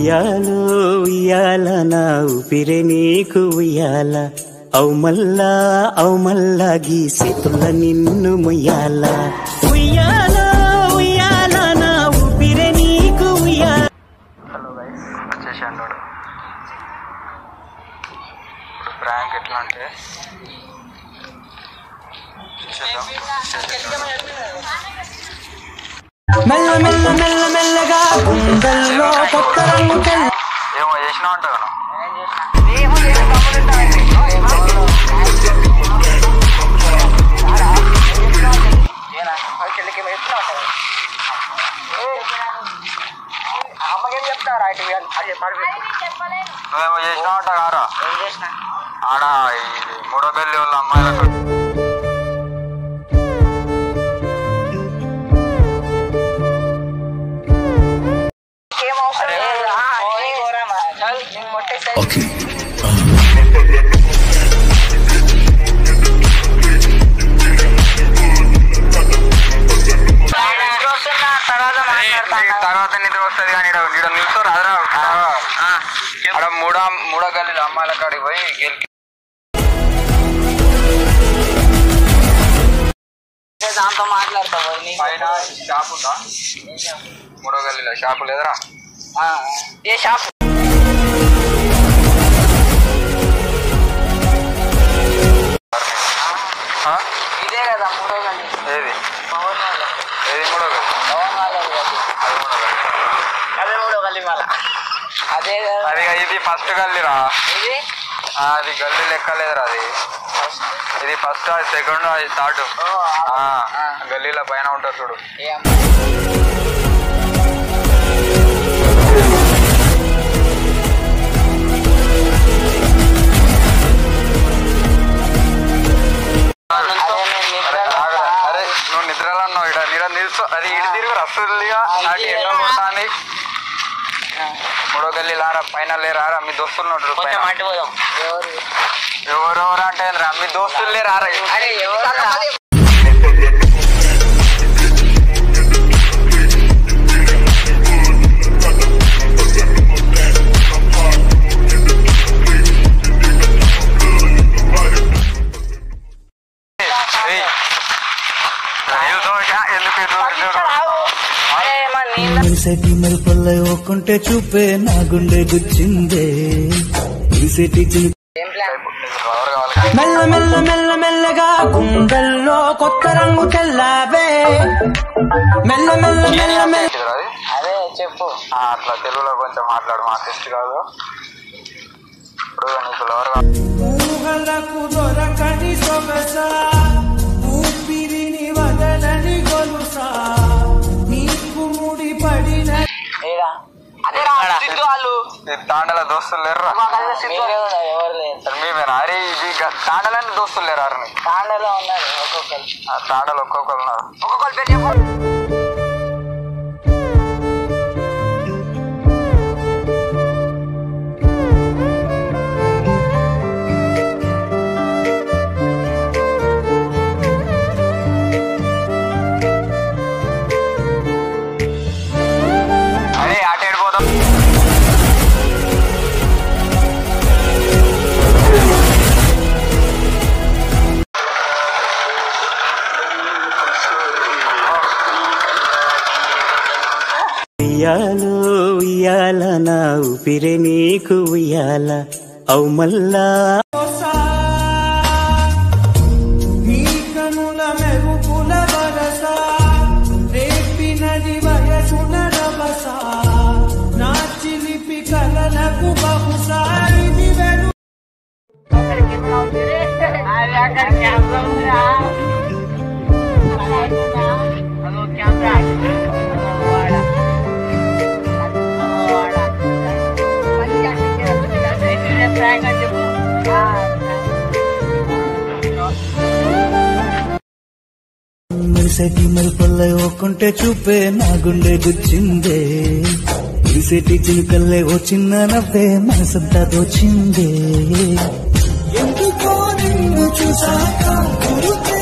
ఉయ్యాలో ఉయ్యాల నా ఊపిరే నీకు ఉయ్యాల అవు మల్లా అవు మల్లా గీసేతుల నిన్ను ముయ్యాల ఉయ్యాల ఉయ్యాల నా ఊపిరే నీకు ఉయ్యాల హలో గైస్ వచ్చేసి అన్నాడు ఇప్పుడు ప్రాంక్ ఎట్లా అంటే చేద్దాం మెల్ల మెల్ల మెల్ల మెల్లగా గుండెల్లో కొత్త రంగు తెల్ల ఏమో చేసినా అంటావు అమ్మకేం చెప్తారా ఇటు అది చెప్పాడు నువ్వేమో చేసినా అంటావు కారా ఏం చేసిన ఆడ ఇది మూడో గల్లి వాళ్ళ అమ్మాయిలకు ఏం అవసరం లేదు. ఆ, ఏ ఘోరమా? చల్, నేను కొట్టేస్తా. నిద్ర వస్తుందా? తర్వాత మాట్లాడతా. నీకు తర్వాత నిద్ర వస్తుంది కానీ ఈడ ఈడ నిల్చో రాదురా ఆడ మూడో మూడో గల్లీలో అమ్మాయిల కాడికి పోయి గెలికి దాంతో మాట్లాడతావు నీ- పైన షాప్ ఉందా మూడో గల్లీలో షాపు లేదురా ఆ, ఏ షాప్ ఆ? ఇదే కదా మూడో గల్లి ఏది పవన్ వాళ్ళ ఏది మూడో గల్లి పవన్ వాళ్ళది గల్లి. అది మూడో గల్లి అదే మూడో గల్లి మళ్ళా అదే కదా అది ఇది ఫస్ట్ గల్లీరా ఇది ఆ, అది గల్లీ లెక్కలేదురా అది ఇది ఫస్ట్ అది సెకండ్ అది థర్డ్ ఓ, ఆ, ఆ. గల్లీల పైన ఉంటారు చూడు ఏ అమ్మ. అదే నేను నిద్రలో ఆగు. అరే నువ్వు నిద్రలో ఉన్నావు ఇక్కడ నీడ నిల్చో అది ఇటు తిరుగు రస్తుగా ఆ, నాకు ఇది ఎన్నో ఎలా? కొడుతుంది ఆ, మూడో గల్లీ లారా పైన లేరారా మీ దోస్తులు ఉంటారు కొంచెం పైన అటు పోదాం ఎవరు ఎవరెవరు అంటే రా మీ దోస్తులు లేరారా అరే ఎవరు ఏయ్. నిల్చో ఇక. ఎందుకు ఇటు ఇటు? అరే మన నీళ్ళ మెరిసేటి మెరుపల్లై ఒక్కుంటే చూపే నా గుండె గుచ్చిందే మెరిసేటి చిను ఏం ప్లాన్ నీకు ఫ్లవర్ కావాలి కదా? మెల్ల మెల్ల మెల్ల మెల్లగా గుండెల్లో కొత్త రంగు తెల్లావే మెల్ల మెల్ల మెల్ల మెల్ల ఏంటిదిరా అది? అదే చెప్పు ఆ, అట్లా తెలుగులో కొంచెం మాట్లాడు మా టెస్ట్ కాదు ఇప్పుడు నీకు ఫ్లవర్ కావాలి ఊహలకు దొరకని సొగస ఊపిరిని వదలని గొలుసా నీకు ముడి పడిన ఏడా అదే రా సిద్ధు వాళ్ళు ఈ తాండల దోస్తులు లేరురా మీరే ఉన్నారు ఎవరు లేదు సరే మేమేనా అరే ఇది గ- తాండలని దోస్తులు లేరు నీకు తాండలో ఉన్నారు ఒక్కొక్కరు ఆ తాండలు ఒక్కొక్కరు ఉన్నారు ఒక్కొక్కరు పేరు చెప్పు అరే అటు వెళ్ళిపోతాం ఉయ్యాలో ఉయ్యాల నా ఊపిరే నీకు ఉయ్యాల అవు మల్లా నీ కనుల మెరుపుల వరస రేపినది వయసున రభస నా చిలిపి కలలకు బహుశా ఇది వెను అది అక్కడ కెమెరా ఉందిరా అదో కెమెరా అదో వాడ అదో వాడ మంచిగా ప్రాంక్ అని చెప్పు మెరిసేటి మెరుపల్లై ఒక్కుంటే చూపే నా గుండె గుచ్చిందే మెరిసేటి చిలుకల్లే ఓ చిన్న నవ్వే మనసంతా దోచిందే ఎందుకో నిన్ను చూసాక గురుకే